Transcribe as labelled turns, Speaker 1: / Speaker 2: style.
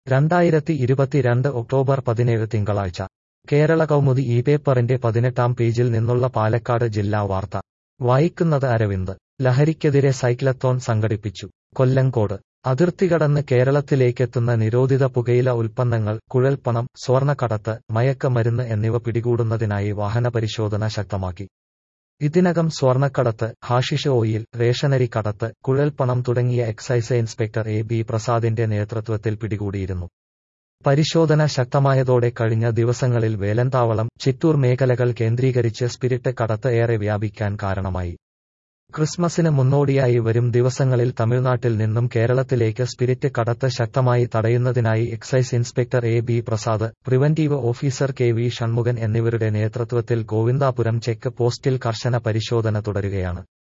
Speaker 1: രണ്ടായിരത്തി ഇരുപത്തിരണ്ട് ഒക്ടോബർ പതിനേഴ് തിങ്കളാഴ്ച കേരള കൗമുദി ഈ പേപ്പറിന്റെ പതിനെട്ടാം പേജിൽ നിന്നുള്ള പാലക്കാട് ജില്ലാ വാർത്ത വായിക്കുന്നത് അരവിന്ദ് ലഹരിക്കെതിരെ സൈക്ലത്തോൺ സംഘടിപ്പിച്ചു കൊല്ലങ്കോട് അതിർത്തി കടന്ന് കേരളത്തിലേക്കെത്തുന്ന നിരോധിത പുകയില ഉൽപ്പന്നങ്ങൾ കുഴൽപ്പണം സ്വർണ്ണക്കടത്ത് മയക്കമരുന്ന് എന്നിവ പിടികൂടുന്നതിനായി വാഹന പരിശോധന ശക്തമാക്കി ഇതിനകം സ്വർണ്ണക്കടത്ത് ഹാഷിഷ് ഓയിൽ റേഷനരി കടത്ത് കുഴൽപ്പണം തുടങ്ങിയ എക്സൈസ് ഇൻസ്പെക്ടർ എ ബി പ്രസാദിന്റെ നേതൃത്വത്തിൽ പിടികൂടിയിരുന്നു പരിശോധന ശക്തമായതോടെ കഴിഞ്ഞ ദിവസങ്ങളിൽ വേലന്താവളം ചിറ്റൂർ മേഖലകൾ കേന്ദ്രീകരിച്ച് സ്പിരിറ്റ് കടത്ത് ഏറെ വ്യാപിക്കാൻ കാരണമായി ക്രിസ്മസിന് മുന്നോടിയായി വരും ദിവസങ്ങളിൽ തമിഴ്നാട്ടിൽ നിന്നും കേരളത്തിലേക്ക് സ്പിരിറ്റ് കടത്ത് ശക്തമായി തടയുന്നതിനായി excise inspector A B Prasad preventive officer K V Shanmughan എന്നിവരുടെ നേതൃത്വത്തിൽ ഗോവിന്ദാപുരം ചെക്ക് പോസ്റ്റിൽ കർശന പരിശോധന തുടരുകയാണ്